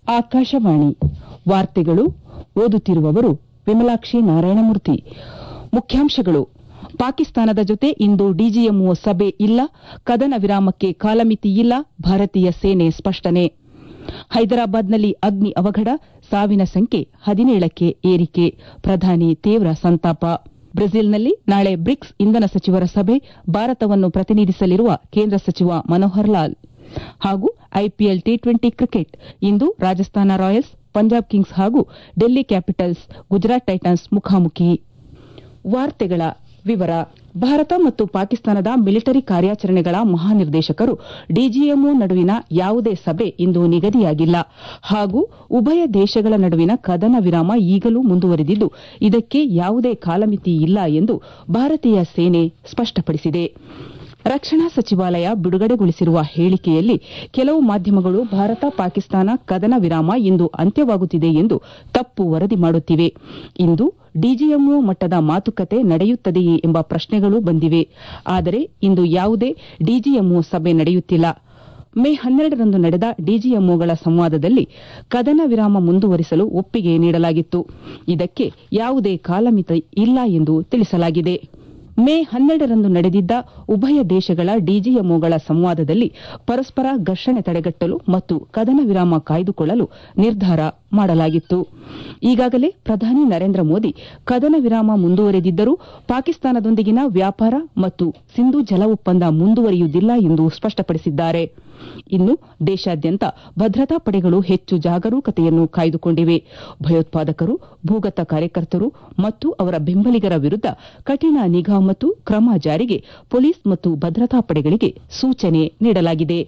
ಆಕಾಶವಾಣಿ ವಾರ್ತೆಗಳು ಓದುತ್ತಿರುವವರು ವಿಮಲಾಕ್ಷಿ ನಾರಾಯಣಮೂರ್ತಿ ಮುಖ್ಯಾಂಶಗಳು ಪಾಕಿಸ್ತಾನದ ಜೊತೆ ಇಂದು ಡಿಜಿಎಂಒ ಸಭೆ ಇಲ್ಲ ಕದನ ವಿರಾಮಕ್ಕೆ ಕಾಲಮಿತಿ ಇಲ್ಲ ಭಾರತೀಯ ಸೇನೆ ಸ್ಪಷ್ಟನೆ ಹೈದರಾಬಾದ್ನಲ್ಲಿ ಅಗ್ನಿ ಅವಘಡ ಸಾವಿನ ಸಂಖ್ಯೆ ಹದಿನೇಳಕ್ಕೆ ಏರಿಕೆ ಪ್ರಧಾನಿ ತೀವ್ರ ಸಂತಾಪ ಬ್ರೆಜಿಲ್ನಲ್ಲಿ ನಾಳೆ ಬ್ರಿಕ್ಸ್ ಇಂಧನ ಸಚಿವರ ಸಭೆ ಭಾರತವನ್ನು ಪ್ರತಿನಿಧಿಸಲಿರುವ ಕೇಂದ್ರ ಸಚಿವ ಮನೋಹರ್ ಲಾಲ್ ಹಾಗೂ ಐಪಿಎಲ್ ಟಿ ಟ್ವೆಂಟಿ ಕ್ರಿಕೆಟ್ ಇಂದು ರಾಜಸ್ಥಾನ ರಾಯಲ್ಸ್ ಪಂಜಾಬ್ ಕಿಂಗ್ಸ್ ಹಾಗೂ ಡೆಲ್ಲಿ ಕ್ಯಾಪಿಟಲ್ಸ್ ಗುಜರಾತ್ ಟೈಟನ್ಸ್ ಮುಖಾಮುಖಿ ವಾರ್ತೆಗಳ ವಿವರ ಭಾರತ ಮತ್ತು ಪಾಕಿಸ್ತಾನದ ಮಿಲಿಟರಿ ಕಾರ್ಯಾಚರಣೆಗಳ ಮಹಾನಿರ್ದೇಶಕರು ಡಿಜಿಎಂಒ ನಡುವಿನ ಯಾವುದೇ ಸಭೆ ಇಂದು ನಿಗದಿಯಾಗಿಲ್ಲ ಹಾಗೂ ಉಭಯ ದೇಶಗಳ ನಡುವಿನ ಕದನ ವಿರಾಮ ಈಗಲೂ ಮುಂದುವರೆದಿದ್ದು ಇದಕ್ಕೆ ಯಾವುದೇ ಕಾಲಮಿತಿ ಇಲ್ಲ ಎಂದು ಭಾರತೀಯ ಸೇನೆ ಸ್ಪಷ್ಟಪಡಿಸಿದೆ ರಕ್ಷಣಾ ಸಚಿವಾಲಯ ಬಿಡುಗಡೆಗೊಳಿಸಿರುವ ಹೇಳಿಕೆಯಲ್ಲಿ ಕೆಲವು ಮಾಧ್ಯಮಗಳು ಭಾರತ ಪಾಕಿಸ್ತಾನ ಕದನ ವಿರಾಮ ಇಂದು ಅಂತ್ಯವಾಗುತ್ತಿದೆ ಎಂದು ತಪ್ಪು ವರದಿ ಮಾಡುತ್ತಿವೆ ಇಂದು ಡಿಜಿಎಂಒ ಮಟ್ಟದ ಮಾತುಕತೆ ನಡೆಯುತ್ತದೆಯೇ ಎಂಬ ಪ್ರಶ್ನೆಗಳು ಬಂದಿವೆ ಆದರೆ ಇಂದು ಯಾವುದೇ ಡಿಜಿಎಂಒ ಸಭೆ ನಡೆಯುತ್ತಿಲ್ಲ ಮೇ ಹನ್ನೆರಡರಂದು ನಡೆದ ಡಿಜಿಎಂಒಗಳ ಸಂವಾದದಲ್ಲಿ ಕದನ ವಿರಾಮ ಮುಂದುವರಿಸಲು ಒಪ್ಪಿಗೆ ನೀಡಲಾಗಿತ್ತು ಇದಕ್ಕೆ ಯಾವುದೇ ಕಾಲಮಿತಿ ಇಲ್ಲ ಎಂದು ತಿಳಿಸಲಾಗಿದೆ ಮೇ ಹನ್ನೆರಡರಂದು ನಡೆದಿದ್ದ ಉಭಯ ದೇಶಗಳ ಡಿಜಿಎಂಒಗಳ ಸಂವಾದದಲ್ಲಿ ಪರಸ್ಪರ ಘರ್ಷಣೆ ತಡೆಗಟ್ಟಲು ಮತ್ತು ಕದನ ವಿರಾಮ ಕಾಯ್ದುಕೊಳ್ಳಲು ನಿರ್ಧಾರ ಮಾಡಲಾಗಿತ್ತು ಈಗಾಗಲೇ ಪ್ರಧಾನಿ ನರೇಂದ್ರ ಮೋದಿ ಕದನ ವಿರಾಮ ಮುಂದುವರೆದಿದ್ದರೂ ಪಾಕಿಸ್ತಾನದೊಂದಿಗಿನ ವ್ಯಾಪಾರ ಮತ್ತು ಸಿಂಧು ಜಲ ಒಪ್ಪಂದ ಮುಂದುವರಿಯುವುದಿಲ್ಲ ಎಂದು ಸ್ಪಷ್ಟಪಡಿಸಿದ್ದಾರೆ ಇನ್ನು ದೇಶಾದ್ಯಂತ ಭದ್ರತಾ ಪಡೆಗಳು ಹೆಚ್ಚು ಜಾಗರೂಕತೆಯನ್ನು ಕಾಯ್ದುಕೊಂಡಿವೆ ಭಯೋತ್ಪಾದಕರು ಭೂಗತ ಕಾರ್ಯಕರ್ತರು ಮತ್ತು ಅವರ ಬೆಂಬಲಿಗರ ವಿರುದ್ದ ಕಠಿಣ ನಿಗಾ ಮತ್ತು ಕ್ರಮ ಜಾರಿಗೆ ಪೊಲೀಸ್ ಮತ್ತು ಭದ್ರತಾ ಪಡೆಗಳಿಗೆ ಸೂಚನೆ ನೀಡಲಾಗಿದೆ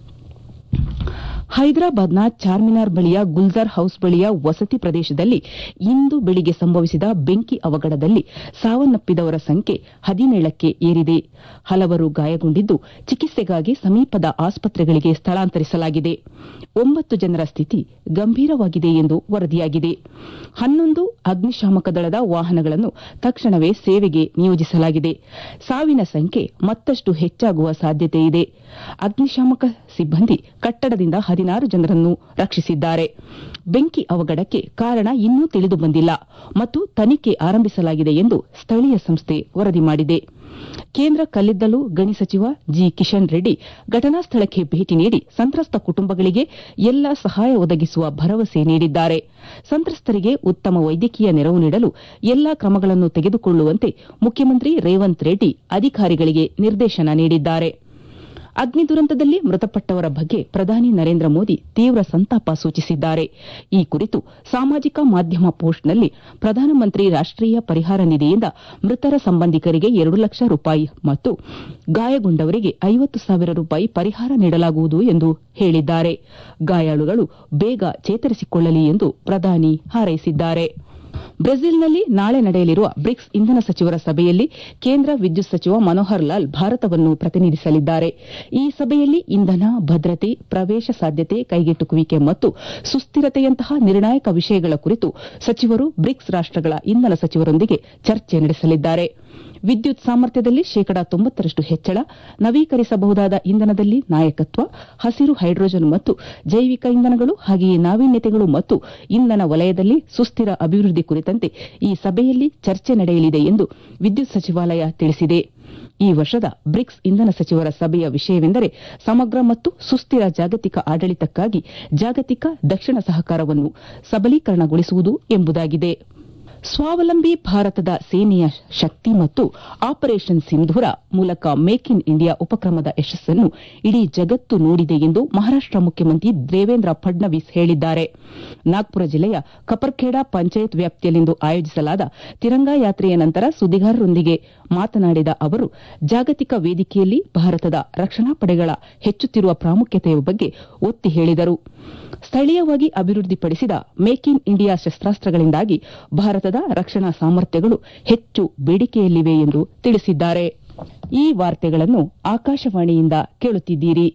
ಹೈದರಾಬಾದ್ನ ಚಾರ್ಮಿನಾರ್ ಬಳಿಯ ಗುಲ್ಜಾರ್ ಹೌಸ್ ಬಳಿಯ ವಸತಿ ಪ್ರದೇಶದಲ್ಲಿ ಇಂದು ಬೆಳಿಗ್ಗೆ ಸಂಭವಿಸಿದ ಬೆಂಕಿ ಅವಘಡದಲ್ಲಿ ಸಾವನ್ನಪ್ಪಿದವರ ಸಂಖ್ಯೆ ಹದಿನೇಳಕ್ಕೆ ಏರಿದೆ ಹಲವರು ಗಾಯಗೊಂಡಿದ್ದು ಚಿಕಿತ್ಸೆಗಾಗಿ ಸಮೀಪದ ಆಸ್ಪತ್ರೆಗಳಿಗೆ ಸ್ಥಳಾಂತರಿಸಲಾಗಿದೆ ಒಂಬತ್ತು ಜನರ ಸ್ಥಿತಿ ಗಂಭೀರವಾಗಿದೆ ಎಂದು ವರದಿಯಾಗಿದೆ ಹನ್ನೊಂದು ಅಗ್ನಿಶಾಮಕ ದಳದ ವಾಹನಗಳನ್ನು ತಕ್ಷಣವೇ ಸೇವೆಗೆ ನಿಯೋಜಿಸಲಾಗಿದೆ ಸಾವಿನ ಸಂಖ್ಯೆ ಮತ್ತಷ್ಟು ಹೆಚ್ಚಾಗುವ ಸಾಧ್ಯತೆಯಿದೆ ಅಗ್ನಿಶಾಮಕ ಸಿಬ್ಬಂದಿ ಕಟ್ಟಡದಿಂದ ಹದಿನಾರು ಜನರನ್ನು ರಕ್ಷಿಸಿದ್ದಾರೆ ಬೆಂಕಿ ಅವಘಡಕ್ಕೆ ಕಾರಣ ಇನ್ನೂ ತಿಳಿದು ಬಂದಿಲ್ಲ ಮತ್ತು ತನಿಖೆ ಆರಂಭಿಸಲಾಗಿದೆ ಎಂದು ಸ್ಥಳೀಯ ಸಂಸ್ಥೆ ವರದಿ ಮಾಡಿದೆ ಕೇಂದ್ರ ಕಲ್ಲಿದ್ದಲು ಗಣಿ ಸಚಿವ ಜಿ ಕಿಶನ್ ರೆಡ್ಡಿ ಘಟನಾ ಸ್ಥಳಕ್ಕೆ ಭೇಟಿ ನೀಡಿ ಸಂತ್ರಸ್ತ ಕುಟುಂಬಗಳಿಗೆ ಎಲ್ಲಾ ಸಹಾಯ ಒದಗಿಸುವ ಭರವಸೆ ನೀಡಿದ್ದಾರೆ ಸಂತ್ರಸ್ತರಿಗೆ ಉತ್ತಮ ವೈದ್ಯಕೀಯ ನೆರವು ನೀಡಲು ಎಲ್ಲಾ ಕ್ರಮಗಳನ್ನು ತೆಗೆದುಕೊಳ್ಳುವಂತೆ ಮುಖ್ಯಮಂತ್ರಿ ರೇವಂತ್ ರೆಡ್ಡಿ ಅಧಿಕಾರಿಗಳಿಗೆ ನಿರ್ದೇಶನ ನೀಡಿದ್ದಾರೆ ಅಗ್ನಿ ದುರಂತದಲ್ಲಿ ಮೃತಪಟ್ಟವರ ಬಗ್ಗೆ ಪ್ರಧಾನಿ ನರೇಂದ್ರ ಮೋದಿ ತೀವ್ರ ಸಂತಾಪ ಸೂಚಿಸಿದ್ದಾರೆ ಈ ಕುರಿತು ಸಾಮಾಜಿಕ ಮಾಧ್ಯಮ ಪೋಸ್ಟ್ನಲ್ಲಿ ಪ್ರಧಾನಮಂತ್ರಿ ರಾಷ್ಟೀಯ ಪರಿಹಾರ ನಿಧಿಯಿಂದ ಮೃತರ ಸಂಬಂಧಿಕರಿಗೆ ಎರಡು ಲಕ್ಷ ರೂಪಾಯಿ ಮತ್ತು ಗಾಯಗೊಂಡವರಿಗೆ ಐವತ್ತು ಸಾವಿರ ರೂಪಾಯಿ ಪರಿಹಾರ ನೀಡಲಾಗುವುದು ಎಂದು ಹೇಳಿದ್ದಾರೆ ಗಾಯಾಳುಗಳು ಬೇಗ ಚೇತರಿಸಿಕೊಳ್ಳಲಿ ಎಂದು ಪ್ರಧಾನಿ ಹಾರೈಸಿದ್ದಾರೆ ಬ್ರೆಜಿಲ್ನಲ್ಲಿ ನಾಳೆ ನಡೆಯಲಿರುವ ಬ್ರಿಕ್ಸ್ ಇಂಧನ ಸಚಿವರ ಸಭೆಯಲ್ಲಿ ಕೇಂದ್ರ ವಿದ್ಯುತ್ ಸಚಿವ ಮನೋಹರ್ ಲಾಲ್ ಭಾರತವನ್ನು ಪ್ರತಿನಿಧಿಸಲಿದ್ದಾರೆ ಈ ಸಭೆಯಲ್ಲಿ ಇಂಧನ ಭದ್ರತೆ ಪ್ರವೇಶ ಸಾಧ್ಯತೆ ಕೈಗೆಟುಕುವಿಕೆ ಮತ್ತು ಸುಸ್ಥಿರತೆಯಂತಹ ನಿರ್ಣಾಯಕ ವಿಷಯಗಳ ಕುರಿತು ಸಚಿವರು ಬ್ರಿಕ್ಸ್ ರಾಷ್ಟಗಳ ಇಂಧನ ಸಚಿವರೊಂದಿಗೆ ಚರ್ಚೆ ನಡೆಸಲಿದ್ದಾರೆ ವಿದ್ಯುತ್ ಸಾಮರ್ಥ್ಯದಲ್ಲಿ ಶೇಕಡಾ ತೊಂಬತ್ತರಷ್ಟು ಹೆಚ್ಚಳ ನವೀಕರಿಸಬಹುದಾದ ಇಂಧನದಲ್ಲಿ ನಾಯಕತ್ವ ಹಸಿರು ಹೈಡ್ರೋಜನ್ ಮತ್ತು ಜೈವಿಕ ಇಂಧನಗಳು ಹಾಗೆಯೇ ನಾವೀನ್ಯತೆಗಳು ಮತ್ತು ಇಂಧನ ವಲಯದಲ್ಲಿ ಸುಸ್ಥಿರ ಅಭಿವೃದ್ಧಿ ಕುರಿತಂತೆ ಈ ಸಭೆಯಲ್ಲಿ ಚರ್ಚೆ ನಡೆಯಲಿದೆ ಎಂದು ವಿದ್ಯುತ್ ಸಚಿವಾಲಯ ತಿಳಿಸಿದೆ ಈ ವರ್ಷದ ಬ್ರಿಕ್ಸ್ ಇಂಧನ ಸಚಿವರ ಸಭೆಯ ವಿಷಯವೆಂದರೆ ಸಮಗ್ರ ಮತ್ತು ಸುಸ್ಥಿರ ಜಾಗತಿಕ ಆಡಳಿತಕ್ಕಾಗಿ ಜಾಗತಿಕ ದಕ್ಷಿಣ ಸಹಕಾರವನ್ನು ಸಬಲೀಕರಣಗೊಳಿಸುವುದು ಎಂಬುದಾಗಿದೆ ಸ್ವಾವಲಂಬಿ ಭಾರತದ ಸೇನೆಯ ಶಕ್ತಿ ಮತ್ತು ಆಪರೇಷನ್ ಸಿಂಧೂರ ಮೂಲಕ ಮೇಕ್ ಇನ್ ಇಂಡಿಯಾ ಉಪಕ್ರಮದ ಯಶಸ್ಸನ್ನು ಇಡೀ ಜಗತ್ತು ನೋಡಿದೆ ಎಂದು ಮಹಾರಾಷ್ಟ ಮುಖ್ಯಮಂತ್ರಿ ದೇವೇಂದ್ರ ಫಡ್ನವೀಸ್ ಹೇಳಿದ್ದಾರೆ ನಾಗ್ಪುರ ಜಿಲ್ಲೆಯ ಕಪರ್ಖೇಡಾ ಪಂಚಾಯತ್ ವ್ಯಾಪ್ತಿಯಲ್ಲಿಂದು ಆಯೋಜಿಸಲಾದ ತಿರಂಗಾ ಯಾತ್ರೆಯ ನಂತರ ಸುದ್ದಿಗಾರರೊಂದಿಗೆ ಮಾತನಾಡಿದ ಅವರು ಜಾಗತಿಕ ವೇದಿಕೆಯಲ್ಲಿ ಭಾರತದ ರಕ್ಷಣಾ ಪಡೆಗಳ ಹೆಚ್ಚುತ್ತಿರುವ ಪ್ರಾಮುಖ್ಯತೆಯ ಬಗ್ಗೆ ಒತ್ತಿ ಹೇಳಿದರು ಸ್ಥಳೀಯವಾಗಿ ಅಭಿವೃದ್ಧಿಪಡಿಸಿದ ಮೇಕ್ ಇನ್ ಇಂಡಿಯಾ ಶಸ್ತಾಸ್ತ್ರಗಳಿಂದಾಗಿ ಭಾರತದ ರಕ್ಷಣಾ ಸಾಮರ್ಥ್ಯಗಳು ಹೆಚ್ಚು ಬೇಡಿಕೆಯಲ್ಲಿವೆ ಎಂದು ತಿಳಿಸಿದ್ದಾರೆ ಈ ವಾರ್ತೆಗಳನ್ನು ಆಕಾಶವಾಣಿಯಿಂದ ಕೇಳುತ್ತಿದ್ದೀರಿ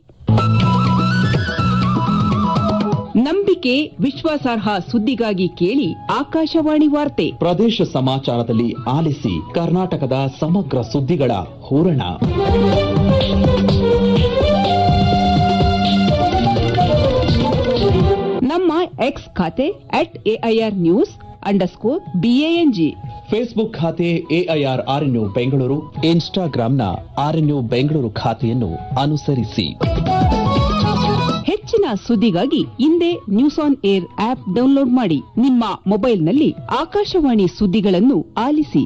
ನಂಬಿಕೆ ವಿಶ್ವಾಸಾರ್ಹ ಸುದ್ದಿಗಾಗಿ ಕೇಳಿ ಆಕಾಶವಾಣಿ ವಾರ್ತೆ ಪ್ರದೇಶ ಸಮಾಚಾರದಲ್ಲಿ ಆಲಿಸಿ ಕರ್ನಾಟಕದ ಸಮಗ್ರ ಸುದ್ದಿಗಳ ಹೂರಣ ನಮ್ಮ ಎಕ್ಸ್ ಖಾತೆ at AIR news underscore B A N G Facebook ಖಾತೆ ಎಐಆರ್ ಆರ್ಎನ್ಯು ಬೆಂಗಳೂರು ಇನ್ಸ್ಟಾಗ್ರಾಂನ ಆರ್ಎನ್ಯು ಬೆಂಗಳೂರು ಖಾತೆಯನ್ನು ಅನುಸರಿಸಿ ಹೆಚ್ಚಿನ ಸುದ್ದಿಗಾಗಿ ಹಿಂದೆ news on air app download ಮಾಡಿ ನಿಮ್ಮ ಮೊಬೈಲ್ನಲ್ಲಿ ಆಕಾಶವಾಣಿ ಸುದ್ದಿಗಳನ್ನು ಆಲಿಸಿ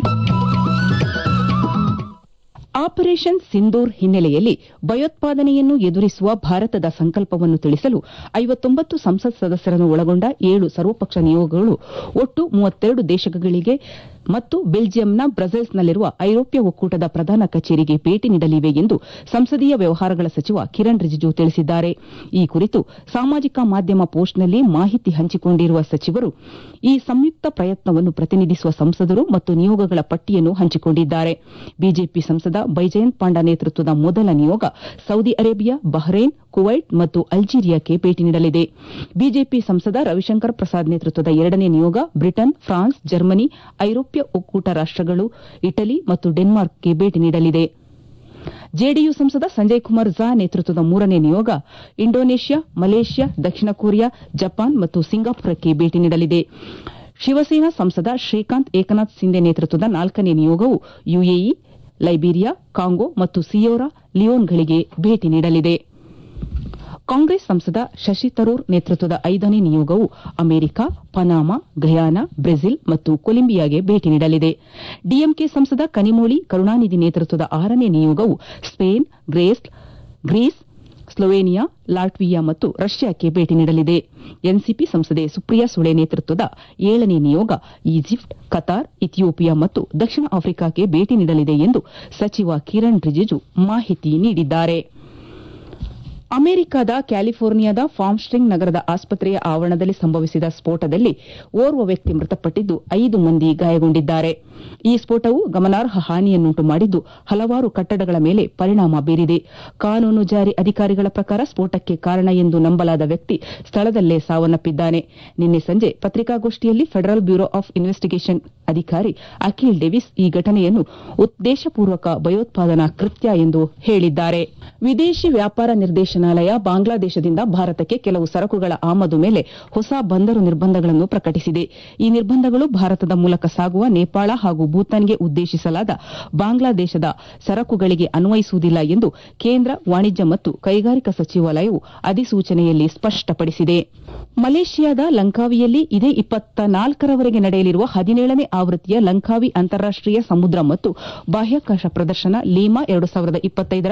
ಆಪರೇಷನ್ ಸಿಂಧೂರ್ ಹಿನ್ನೆಲೆಯಲ್ಲಿ ಭಯೋತ್ಪಾದನೆಯನ್ನು ಎದುರಿಸುವ ಭಾರತದ ಸಂಕಲ್ಪವನ್ನು ತಿಳಿಸಲು ಐವತ್ತೊಂಬತ್ತು ಸಂಸತ್ ಸದಸ್ಯರನ್ನು ಒಳಗೊಂಡ ಏಳು ಸರ್ವಪಕ್ಷ ನಿಯೋಗಗಳು ಒಟ್ಟು ಮೂವತ್ತೆರಡು ದೇಶಗಳಿಗೆ ಮತ್ತು ಬೆಲ್ಜಿಯಂನ ಬ್ರಸೆಲ್ಸ್ನಲ್ಲಿರುವ ಐರೋಪ್ಯ ಒಕ್ಕೂಟದ ಪ್ರಧಾನ ಕಚೇರಿಗೆ ಭೇಟಿ ನೀಡಲಿವೆ ಎಂದು ಸಂಸದೀಯ ವ್ಯವಹಾರಗಳ ಸಚಿವ ಕಿರಣ್ ರಿಜಿಜು ತಿಳಿಸಿದ್ದಾರೆ ಈ ಕುರಿತು ಸಾಮಾಜಿಕ ಮಾಧ್ಯಮ ಪೋಸ್ಟ್ನಲ್ಲಿ ಮಾಹಿತಿ ಹಂಚಿಕೊಂಡಿರುವ ಸಚಿವರು ಈ ಸಂಯುಕ್ತ ಪ್ರಯತ್ನವನ್ನು ಪ್ರತಿನಿಧಿಸುವ ಸಂಸದರು ಮತ್ತು ನಿಯೋಗಗಳ ಪಟ್ಟಿಯನ್ನು ಹಂಚಿಕೊಂಡಿದ್ದಾರೆ ಬಿಜೆಪಿ ಸಂಸದ ಬೈಜಯಂತ್ ಪಾಂಡಾ ನೇತೃತ್ವದ ಮೊದಲ ನಿಯೋಗ ಸೌದಿ ಅರೇಬಿಯಾ ಬಹ್ರೇನ್ ಕುವೈಟ್ ಮತ್ತು ಅಲ್ಜೀರಿಯಾಕ್ಕೆ ಭೇಟಿ ನೀಡಲಿದೆ ಬಿಜೆಪಿ ಸಂಸದ ರವಿಶಂಕರ್ ಪ್ರಸಾದ್ ನೇತೃತ್ವದ ಎರಡನೇ ನಿಯೋಗ ಬ್ರಿಟನ್ ಫ್ರಾನ್ಸ್ ಜರ್ಮನಿ ಐರೋಪ್ಯ ಒಕ್ಕೂಟ ರಾಷ್ಟಗಳು ಇಟಲಿ ಮತ್ತು ಡೆನ್ಮಾರ್ಕ್ಗೆ ಭೇಟಿ ನೀಡಲಿದೆ ಜೆಡಿಯು ಸಂಸದ ಸಂಜಯ್ ಕುಮಾರ್ ಝಾ ನೇತೃತ್ವದ ಮೂರನೇ ನಿಯೋಗ ಇಂಡೋನೇಷ್ಯಾ ಮಲೇಷ್ಯಾ ದಕ್ಷಿಣ ಕೊರಿಯಾ ಜಪಾನ್ ಮತ್ತು ಸಿಂಗಾಪುರಕ್ಕೆ ಭೇಟಿ ನೀಡಲಿದೆ ಶಿವಸೇನಾ ಸಂಸದ ಶ್ರೀಕಾಂತ್ ಏಕನಾಥ್ ಸಿಂಧೆ ನೇತೃತ್ವದ ನಾಲ್ಕನೇ ನಿಯೋಗವು ಯುಎಇ ಲೈಬೀರಿಯಾ ಕಾಂಗೋ ಮತ್ತು ಸಿಯೋರಾ ಲಿಯೋನ್ಗಳಿಗೆ ಭೇಟಿ ನೀಡಲಿದೆ ಕಾಂಗ್ರೆಸ್ ಸಂಸದ ಶಶಿ ತರೂರ್ ನೇತೃತ್ವದ ಐದನೇ ನಿಯೋಗವು ಅಮೆರಿಕ ಪನಾಮಾ ಗಯಾನಾ ಬ್ರೆಜಿಲ್ ಮತ್ತು ಕೊಲಂಬಿಯಾಗೆ ಭೇಟಿ ನೀಡಲಿದೆ ಡಿಎಂಕೆ ಸಂಸದ ಕನಿಮೋಳಿ ಕರುಣಾನಿಧಿ ನೇತೃತ್ವದ ಆರನೇ ನಿಯೋಗವು ಸ್ಪೇನ್ ಗ್ರೀಸ್ ಸ್ಲೋವೇನಿಯಾ ಲಾಟ್ವಿಯಾ ಮತ್ತು ರಷ್ಯಾಕ್ಕೆ ಭೇಟಿ ನೀಡಲಿದೆ ಎನ್ಸಿಪಿ ಸಂಸದೆ ಸುಪ್ರಿಯಾ ಸುಳೆ ನೇತೃತ್ವದ ಏಳನೇ ನಿಯೋಗ ಈಜಿಪ್ಟ್ ಕತಾರ್ ಇಥಿಯೋಪಿಯಾ ಮತ್ತು ದಕ್ಷಿಣ ಆಫ್ರಿಕಾಕ್ಕೆ ಭೇಟಿ ನೀಡಲಿದೆ ಎಂದು ಸಚಿವ ಕಿರಣ್ ರಿಜಿಜು ಮಾಹಿತಿ ನೀಡಿದ್ದಾರೆ ಅಮೆರಿಕದ ಕ್ಯಾಲಿಫೋರ್ನಿಯಾದ ಫಾರ್ಮ್ಸ್ಟ್ರಿಂಗ್ ನಗರದ ಆಸ್ಪತ್ರೆಯ ಆವರಣದಲ್ಲಿ ಸಂಭವಿಸಿದ ಸ್ಫೋಟದಲ್ಲಿ ಓರ್ವ ವ್ಯಕ್ತಿ ಮೃತಪಟ್ಟಿದ್ದು ಐದು ಮಂದಿ ಗಾಯಗೊಂಡಿದ್ದಾರೆ ಈ ಸ್ಫೋಟವು ಗಮನಾರ್ಹ ಹಾನಿಯನ್ನುಂಟು ಮಾಡಿದ್ದು ಹಲವಾರು ಕಟ್ಟಡಗಳ ಮೇಲೆ ಪರಿಣಾಮ ಬೀರಿದೆ ಕಾನೂನು ಜಾರಿ ಅಧಿಕಾರಿಗಳ ಪ್ರಕಾರ ಸ್ಫೋಟಕ್ಕೆ ಕಾರಣ ಎಂದು ನಂಬಲಾದ ವ್ಯಕ್ತಿ ಸ್ಥಳದಲ್ಲೇ ಸಾವನ್ನಪ್ಪಿದ್ದಾನೆ ನಿನ್ನೆ ಸಂಜೆ ಪತ್ರಿಕಾಗೋಷ್ಠಿಯಲ್ಲಿ ಫೆಡರಲ್ ಬ್ಯೂರೋ ಆಫ್ ಇನ್ವೆಸ್ಟಿಗೇಷನ್ ಅಧಿಕಾರಿ ಅಖಿಲ್ ಡೆವಿಸ್ ಈ ಘಟನೆಯನ್ನು ಉದ್ದೇಶಪೂರ್ವಕ ಭಯೋತ್ಪಾದನಾ ಕೃತ್ಯ ಎಂದು ಹೇಳಿದ್ದಾರೆ ವಿದೇಶಿ ವ್ಯಾಪಾರ ನಿರ್ದೇಶನಾಲಯ ಬಾಂಗ್ಲಾದೇಶದಿಂದ ಭಾರತಕ್ಕೆ ಕೆಲವು ಸರಕುಗಳ ಆಮದು ಮೇಲೆ ಹೊಸ ಬಂದರು ನಿರ್ಬಂಧಗಳನ್ನು ಪ್ರಕಟಿಸಿದೆ ಈ ನಿರ್ಬಂಧಗಳು ಭಾರತದ ಮೂಲಕ ಸಾಗುವ ನೇಪಾಳ ಹಾಗೂ ಭೂತಾನ್ಗೆ ಉದ್ದೇಶಿಸಲಾದ ಬಾಂಗ್ಲಾದೇಶದ ಸರಕುಗಳಿಗೆ ಅನ್ವಯಿಸುವುದಿಲ್ಲ ಎಂದು ಕೇಂದ್ರ ವಾಣಿಜ್ಯ ಮತ್ತು ಕೈಗಾರಿಕಾ ಸಚಿವಾಲಯವು ಅಧಿಸೂಚನೆಯಲ್ಲಿ ಸ್ಪಷ್ಟಪಡಿಸಿದೆ ಮಲೇಷಿಯಾದ ಲಂಕಾವಿಯಲ್ಲಿ ಇದೇ ಇಪ್ಪತ್ತ ನಾಲ್ಕರವರೆಗೆ ನಡೆಯಲಿರುವ ಹದಿನೇಳನೇ ಆವೃತ್ತಿಯ ಲಂಕಾವಿ ಅಂತಾರಾಷ್ಟೀಯ ಸಮುದ್ರ ಮತ್ತು ಬಾಹ್ಯಾಕಾಶ ಪ್ರದರ್ಶನ ಲೀಮಾ ಎರಡು ಸಾವಿರದ ಇಪ್ಪತ್ತೈದರ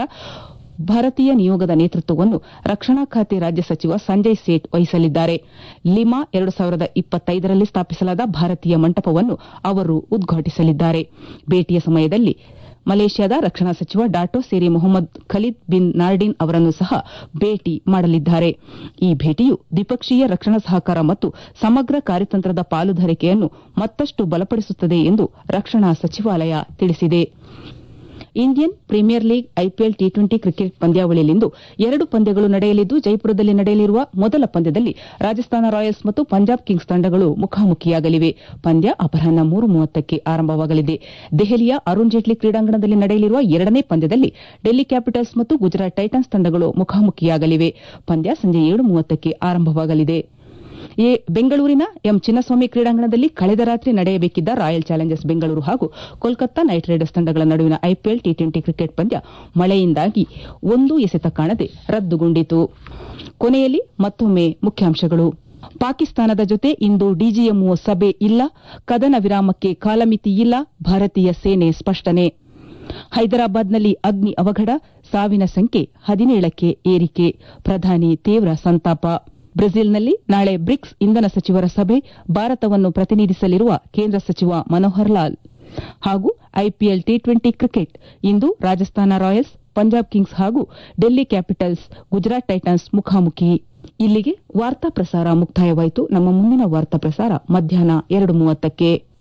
ಭಾರತೀಯ ನಿಯೋಗದ ನೇತೃತ್ವವನ್ನು ರಕ್ಷಣಾ ಖಾತೆ ರಾಜ್ಯ ಸಚಿವ ಸಂಜಯ್ ಸೇಠ್ ವಹಿಸಲಿದ್ದಾರೆ ಲಿಮಾ ಎರಡು ಸಾವಿರದ ಇಪ್ಪತ್ತೈದರಲ್ಲಿ ಸ್ಥಾಪಿಸಲಾದ ಭಾರತೀಯ ಮಂಟಪವನ್ನು ಅವರು ಉದ್ಘಾಟಿಸಲಿದ್ದಾರೆ ಭೇಟಿಯ ಸಮಯದಲ್ಲಿ ಮಲೇಷ್ಯಾದ ರಕ್ಷಣಾ ಸಚಿವ ಡಾಟೋ ಸೇರಿ ಮೊಹಮ್ಮದ್ ಖಲೀದ್ ಬಿನ್ ನಾರ್ಡಿನ್ ಅವರನ್ನು ಸಹ ಭೇಟಿ ಮಾಡಲಿದ್ದಾರೆ ಈ ಭೇಟಿಯು ದ್ವಿಪಕ್ಷೀಯ ರಕ್ಷಣಾ ಸಹಕಾರ ಮತ್ತು ಸಮಗ್ರ ಕಾರ್ಯತಂತ್ರದ ಪಾಲುದಾರಿಕೆಯನ್ನು ಮತ್ತಷ್ಟು ಬಲಪಡಿಸುತ್ತದೆ ಎಂದು ರಕ್ಷಣಾ ಸಚಿವಾಲಯ ತಿಳಿಸಿದೆ Indian Premier League IPL T twenty cricket ಪಂದ್ಯಾವಳಿಯಲ್ಲಿಂದು ಎರಡು ಪಂದ್ಯಗಳು ನಡೆಯಲಿದ್ದು ಜೈಪುರದಲ್ಲಿ ನಡೆಯಲಿರುವ ಮೊದಲ ಪಂದ್ಯದಲ್ಲಿ ರಾಜಸ್ಥಾನ ರಾಯಲ್ಸ್ ಮತ್ತು ಪಂಜಾಬ್ ಕಿಂಗ್ಸ್ ತಂಡಗಳು ಮುಖಾಮುಖಿಯಾಗಲಿವೆ ಪಂದ್ಯ ಅಪರಾಹ್ನ ಮೂರು ಮೂವತ್ತಕ್ಕೆ ಆರಂಭವಾಗಲಿದೆ ದೆಹಲಿಯ ಅರುಣ್ ಜೇಟ್ಲಿ ಕ್ರೀಡಾಂಗಣದಲ್ಲಿ ನಡೆಯಲಿರುವ ಎರಡನೇ ಪಂದ್ಯದಲ್ಲಿ ಡೆಲ್ಲಿ ಕ್ಯಾಪಿಟಲ್ಸ್ ಮತ್ತು ಗುಜರಾತ್ ಟೈಟನ್ಸ್ ತಂಡಗಳು ಮುಖಾಮುಖಿಯಾಗಲಿವೆ ಪಂದ್ಯ ಸಂಜೆ ಏಳು ಮೂವತ್ತಕ್ಕೆ ಆರಂಭವಾಗಲಿದೆ ಬೆಂಗಳೂರಿನ ಎಂ ಚಿನ್ನಸ್ವಾಮಿ ಕ್ರೀಡಾಂಗಣದಲ್ಲಿ ಕಳೆದ ರಾತ್ರಿ ನಡೆಯಬೇಕಿದ್ದ ರಾಯಲ್ ಚಾಲೆಂಜರ್ಸ್ ಬೆಂಗಳೂರು ಹಾಗೂ ಕೋಲ್ಕತ್ತಾ ನೈಟ್ ರೈಡರ್ಸ್ ತಂಡಗಳ ನಡುವಿನ ಐಪಿಎಲ್ ಟಿ ಟ್ವೆಂಟಿ ಕ್ರಿಕೆಟ್ ಪಂದ್ಯ ಮಳೆಯಿಂದಾಗಿ ಒಂದು ಎಸೆತ ಕಾಣದೆ ರದ್ದುಗೊಂಡಿತು ಕೊನೆಯಲ್ಲಿ ಮತ್ತೊಮ್ಮೆ ಮುಖ್ಯಾಂಶಗಳು ಪಾಕಿಸ್ತಾನದ ಜೊತೆ ಇಂದು ಡಿಜಿಎಂಒ ಸಭೆ ಇಲ್ಲ ಕದನ ವಿರಾಮಕ್ಕೆ ಕಾಲಮಿತಿ ಇಲ್ಲ ಭಾರತೀಯ ಸೇನೆ ಸ್ಪಷ್ಟನೆ ಹೈದರಾಬಾದ್ನಲ್ಲಿ ಅಗ್ನಿ ಅವಘಡ ಸಾವಿನ ಸಂಖ್ಯೆ ಹದಿನೇಳಕ್ಕೆ ಏರಿಕೆ ಪ್ರಧಾನಿ ತೀವ್ರ ಸಂತಾಪ ಬ್ರೆಜಿಲ್ನಲ್ಲಿ ನಾಳೆ ಬ್ರಿಕ್ಸ್ ಇಂಧನ ಸಚಿವರ ಸಭೆ ಭಾರತವನ್ನು ಪ್ರತಿನಿಧಿಸಲಿರುವ ಕೇಂದ್ರ ಸಚಿವ ಮನೋಹರ್ ಲಾಲ್ ಹಾಗೂ ಐಪಿಎಲ್ ಟಿ ಟ್ವೆಂಟಿ ಕ್ರಿಕೆಟ್ ಇಂದು ರಾಜಸ್ಥಾನ ರಾಯಲ್ಸ್ ಪಂಜಾಬ್ ಕಿಂಗ್ಸ್ ಹಾಗೂ ಡೆಲ್ಲಿ ಕ್ಯಾಪಿಟಲ್ಸ್ ಗುಜರಾತ್ ಟೈಟನ್ಸ್ ಮುಖಾಮುಖಿ ಇಲ್ಲಿಗೆ ವಾರ್ತಾ ಪ್ರಸಾರ ಮುಕ್ತಾಯವಾಯಿತು ನಮ್ಮ ಮುಂದಿನ ವಾರ್ತಾ ಪ್ರಸಾರ ಮಧ್ಯಾಹ್ನ ಎರಡು ಮೂವತ್ತಕ್ಕೆ